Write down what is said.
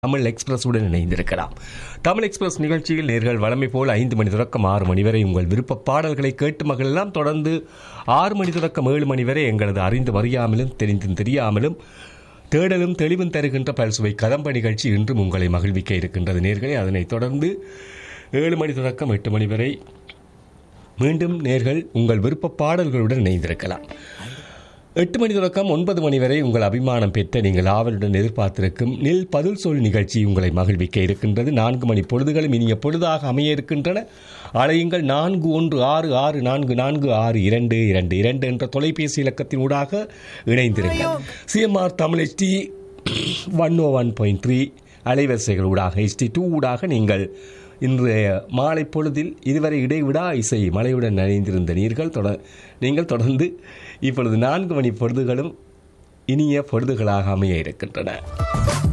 தமிழ் எக்ஸ்பிரஸுடன் இணைந்திருக்கலாம் தமிழ் எக்ஸ்பிரஸ் நிகழ்ச்சியில் நேர்கள் வழமை போல் ஐந்து மணி தொடக்கம் ஆறு மணி வரை உங்கள் விருப்ப பாடல்களை கேட்டு மகளெல்லாம் தொடர்ந்து ஆறு மணி தொடக்கம் ஏழு மணி வரை எங்களது அறிந்து அறியாமலும் தெரிந்தும் தெரியாமலும் தேடலும் தெளிவும் தருகின்ற பல்சுவை கதம்ப நிகழ்ச்சி இன்றும் உங்களை மகிழ்விக்க இருக்கின்றது நேர்களே அதனைத் தொடர்ந்து ஏழு மணி தொடக்கம் எட்டு மணி வரை மீண்டும் நேர்கள் உங்கள் விருப்ப பாடல்களுடன் இணைந்திருக்கலாம் எட்டு மணி தொடக்கம் ஒன்பது மணி வரை உங்கள் அபிமானம் பெற்ற நீங்கள் ஆவலுடன் எதிர்பார்த்திருக்கும் நில் பதில் சொல் நிகழ்ச்சி உங்களை மகிழ்விக்க இருக்கின்றது நான்கு மணி பொழுதுகளும் இனிய பொழுதாக அமைய இருக்கின்றன அலையுங்கள் நான்கு ஒன்று ஆறு ஆறு நான்கு நான்கு ஆறு இரண்டு இரண்டு இரண்டு என்ற தொலைபேசி இலக்கத்தின் ஊடாக இணைந்திருங்கள் CMR Tamil SD one o one point three அலைவரிசைகள் ஊடாக எஸ்டி டூ ஊடாக நீங்கள் இன்றைய மாலை பொழுதில் இதுவரை இடைவிடா இசை மழையுடன் நனைந்திருந்த நீர்கள் தொட நீங்கள் தொடர்ந்து இப்பொழுது நான்கு மணி பொழுதுகளும் இனிய பொழுதுகளாக அமைய இருக்கின்றன